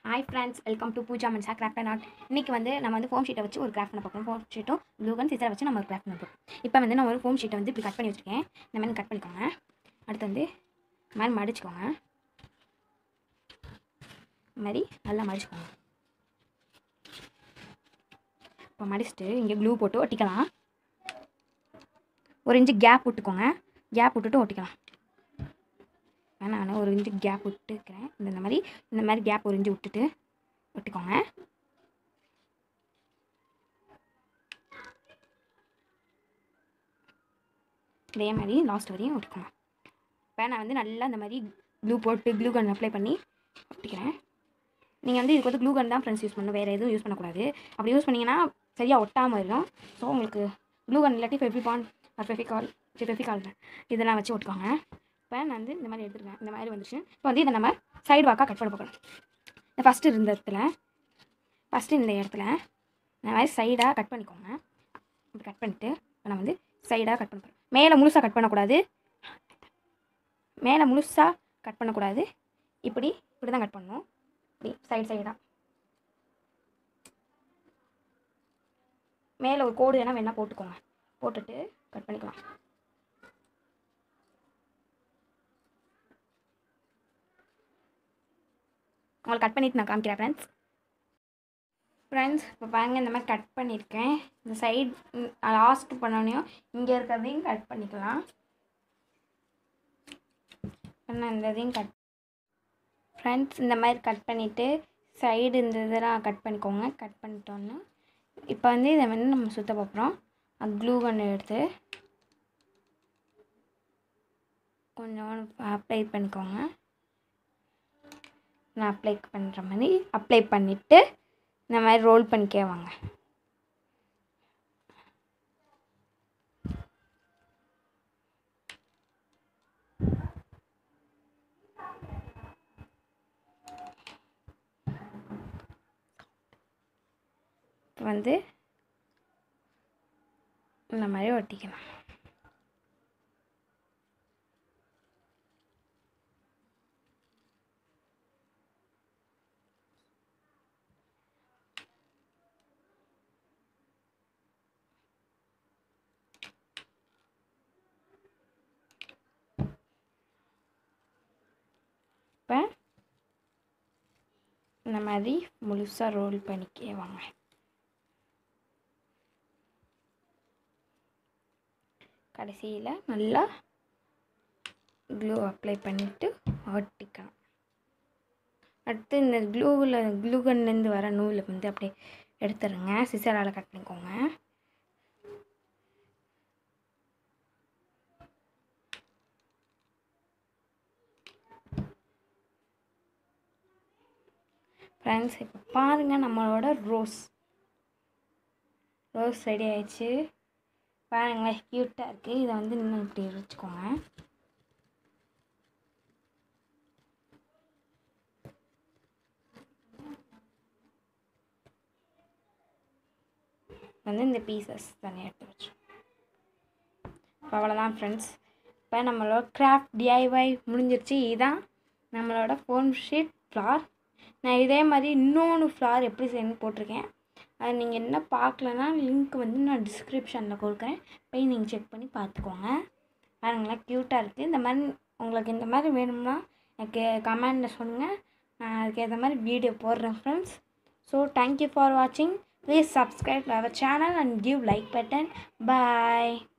hi friends welcome to Pooja Mansa craft and art இன்றைக்கி வந்து நம்ம வந்து ஃபோம் ஷீட்டை வச்சு ஒரு கிராஃப்ட் பண்ண பார்ப்போம் ஃபோம் ஷீட்டும் க்ளூகன் சிசரை வச்சு நம்ம ஒரு கிராஃப்ட் பண்ண போகிறோம் இப்போ வந்து நான் ஒரு ஃபோம் ஷீட்டை வந்து இப்படி கட் பண்ணி வச்சுருக்கேன் இந்த மாதிரி கட் பண்ணிக்கோங்க அடுத்து வந்து இந்த மாதிரி மடிச்சுக்கோங்க இந்த மாதிரி நல்லா மடிச்சுக்கோங்க இப்போ மடிச்சுட்டு இங்கே க்ளூ போட்டு ஒட்டிக்கலாம் ஒரு இன்ச்சு கேப் விட்டுக்கோங்க கேப் விட்டுட்டு ஒட்டிக்கலாம் நான் ஒரு இன்ச்சு கேப் விட்டுக்கிறேன் இந்த இந்த மாதிரி இந்த மாதிரி கேப் ஒரு இன்ச்சு விட்டுட்டு ஒட்டிக்கோங்க இதே மாதிரி லாஸ்ட் வரையும் ஒட்டிக்கோங்க இப்போ நான் வந்து நல்லா இந்த மாதிரி க்ளூ போட்டு க்ளூ கன் அப்ளை பண்ணி ஒட்டிக்கிறேன் நீங்கள் வந்து இதுக்கு வந்து க்ளூ கன் தான் ஃப்ரெண்ட்ஸ் யூஸ் பண்ணணும் வேறு எதுவும் யூஸ் பண்ணக்கூடாது அப்படி யூஸ் பண்ணிங்கன்னா சரியாக ஒட்டாமல் இருக்கும் ஸோ உங்களுக்கு க்ளூ கன் இல்லாட்டி ஃபெவிபான் ஃபெவிகால் ஃபெவிகால் இதெல்லாம் வச்சு ஒட்டுக்கோங்க இப்போ நான் வந்து இந்த மாதிரி எடுத்துருக்கேன் இந்த மாதிரி வந்துச்சு இப்போ வந்து இதை நம்ம சைடு வாக்காக கட் பண்ண போகணும் இந்த ஃபஸ்ட்டு இருந்த இடத்துல ஃபஸ்ட்டு இந்த இடத்துல இந்த மாதிரி சைடாக கட் பண்ணிக்கோங்க இப்படி கட் பண்ணிவிட்டு இப்போ நான் வந்து சைடாக கட் பண்ண போகிறேன் மேலே முழுசாக கட் பண்ணக்கூடாது மேலே முழுசாக கட் பண்ணக்கூடாது இப்படி இப்படி தான் கட் பண்ணணும் இப்படி சைடு சைடாக மேலே ஒரு கோடு வேணால் வேணால் போட்டுக்கோங்க போட்டுட்டு கட் பண்ணிக்கலாம் உங்களுக்கு கட் பண்ணிட்டு நான் காமிக்கிறேன் ஃப்ரெண்ட்ஸ் ஃப்ரெண்ட்ஸ் இப்போ பாருங்கள் இந்த மாதிரி கட் பண்ணியிருக்கேன் இந்த சைடு லாஸ்ட் பண்ணோனையும் இங்கே இருக்கிறதையும் கட் பண்ணிக்கலாம் நான் இந்த இதையும் கட் ஃப்ரெண்ட்ஸ் இந்த மாதிரி கட் பண்ணிவிட்டு சைடு இந்த இதெல்லாம் கட் பண்ணிக்கோங்க கட் பண்ணிட்டோன்னு இப்போ வந்து இதை வந்து நம்ம சுற்ற பார்க்குறோம் க்ளூ கன் எடுத்து கொஞ்சம் அப்ளை பண்ணிக்கோங்க நான் அப்ளை பண்ணுற மாதிரி அப்ளை பண்ணிவிட்டு இந்த மாதிரி ரோல் பண்ணிக்கே வாங்க இப்போ வந்து இந்த மாதிரி ஒட்டிக்கலாம் இப்போ இந்த மாதிரி முழுசாக ரோல் பண்ணிக்கே வாங்க கடைசியில் நல்லா க்ளூ அப்ளை பண்ணிவிட்டு ஒட்டிக்கலாம் அடுத்து இந்த க்ளூவில் க்ளூகன்லேருந்து வர நூலை வந்து அப்படியே எடுத்துருங்க சிசரால் கட் பண்ணிக்கோங்க ஃப்ரெண்ட்ஸ் இப்போ பாருங்கள் நம்மளோட ரோஸ் ரோஸ் ரெடி ஆயிடுச்சு பாருங்களேன் க்யூட்டாக இருக்குது இதை வந்து இன்னும் இப்படி வச்சுக்கோங்க வந்து இந்த பீசஸ் தனியாக எடுத்து வச்சோம் இப்போ அவ்வளோதான் ஃப்ரெண்ட்ஸ் இப்போ நம்மளோட கிராஃப்ட் டிஐஒய் முடிஞ்சிருச்சு இதுதான் நம்மளோட ஃபோன் ஷீட் ஃப்ளார் நான் இதே மாதிரி இன்னொன்று ஃப்ளார் எப்படி செய்யணும்னு போட்டிருக்கேன் அது நீங்கள் என்ன பார்க்கலன்னா லிங்க் வந்து நான் டிஸ்கிரிப்ஷனில் கொடுக்குறேன் போய் நீங்கள் செக் பண்ணி பார்த்துக்கோங்க பாருங்களேன் க்யூட்டாக இருக்குது இந்த மாதிரி உங்களுக்கு இந்த மாதிரி வேணும்னா எனக்கு கமெண்டில் சொல்லுங்கள் நான் அதுக்கு ஏற்ற மாதிரி வீடியோ போடுறேன் ஃப்ரெண்ட்ஸ் ஸோ தேங்க்யூ ஃபார் வாட்சிங் please subscribe our channel and give like button bye